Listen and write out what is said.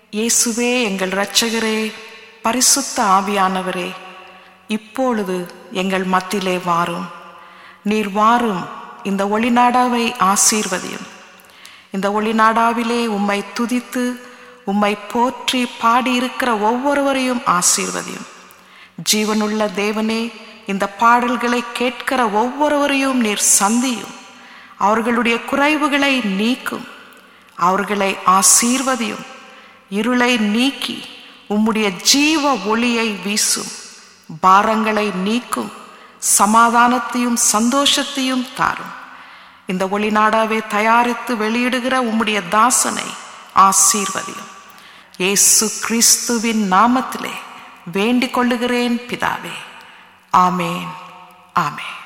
இயேசுவே எங்கள் இரட்சகரே பரிசுத்த ஆவியானவரே இப்பொழுது எங்கள் மத்தியிலே வாரும் நீர் வாரும் இந்த ஒளிநாடாவை ஆசீர்வதியும் இந்த ஒளிநாடாவிலே உம்மை துதித்து உம்மை போற்றி பாடியிருக்கிற ஒவ்வொருவரையும் ஆசீர்வதியும் ஜீவனுள்ள தேவனே இந்த பாடல்களை கேட்கிற ஒவ்வொருவரையும் நீர் சந்தியும் அவர்களுடைய குறைவுகளை நீக்கும் அவர்களை ஆசீர்வதியும் இருளை நீக்கி உம்முடைய ஜீவ ஒளியை வீசும் பாரங்களை நீக்கும் சமாதானத்தையும் சந்தோஷத்தையும் தாரும் இந்த ஒளிநாடாவை தயாரித்து வெளியிடுகிற உம்முடைய தாசனை ஆசீர்வதியும் இயேசு கிறிஸ்துவின் நாமத்திலே வேண்டிக் கொள்ளுகிறேன் பிதாவே ஆமேன் ஆமேன்